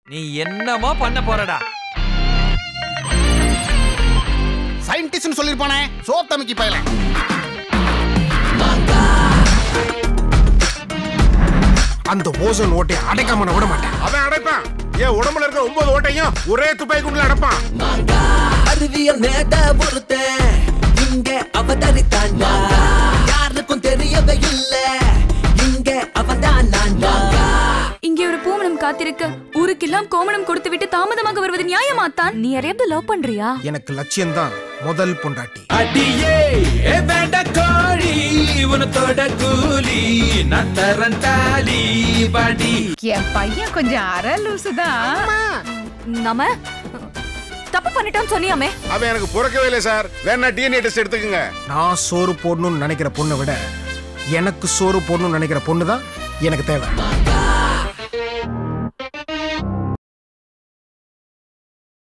நீ என்னமோ பண்ண போறடா சயின்டிஸ்ட்னு சொல்லிருப்பானே சோத்தமிக்கு பையல அந்த ஓசோன் ஓட்டை அடைக்காம நான் விட மாட்டேன் அவன் அடைப்பான் என் உடம்புல இருக்கிற ஒன்பது ஓட்டையும் ஒரே துப்பாக்கி குண்டுல அடைப்பான் அறிவியல் மேத ஒருத்தன் இங்க அவதரித்தாண்டா யாருக்கும் தெரியவே இல்ல இங்க அவன்தான் நான்டா இங்கே ஒரு பூமணம் காத்திருக்க ஊருக்கெல்லாம் கோமணம் கொடுத்து விட்டு தாமதமாக வருவது நியாயமாத்தான் நீ யாரையாவது லவ் பண்றியா எனக்கு லட்சியம் தான் முதல் பொண்டாட்டி அடியே ஏ வேண்ட கோழி உனத்தோட கூலி நான் தரன் தாலி பாடி என் பையன் கொஞ்சம் அரை லூசு தான் நாம தப்பு பண்ணிட்டோம்னு சொன்னியாமே அவன் எனக்கு பிறக்கவே இல்லை சார் வேணா டிஎன்ஏ டெஸ்ட் எடுத்துக்கங்க நான் சோறு போடணும்னு நினைக்கிற பொண்ணை விட எனக்கு சோறு போடணும்னு நினைக்கிற பொண்ணு தான் எனக்கு தேவை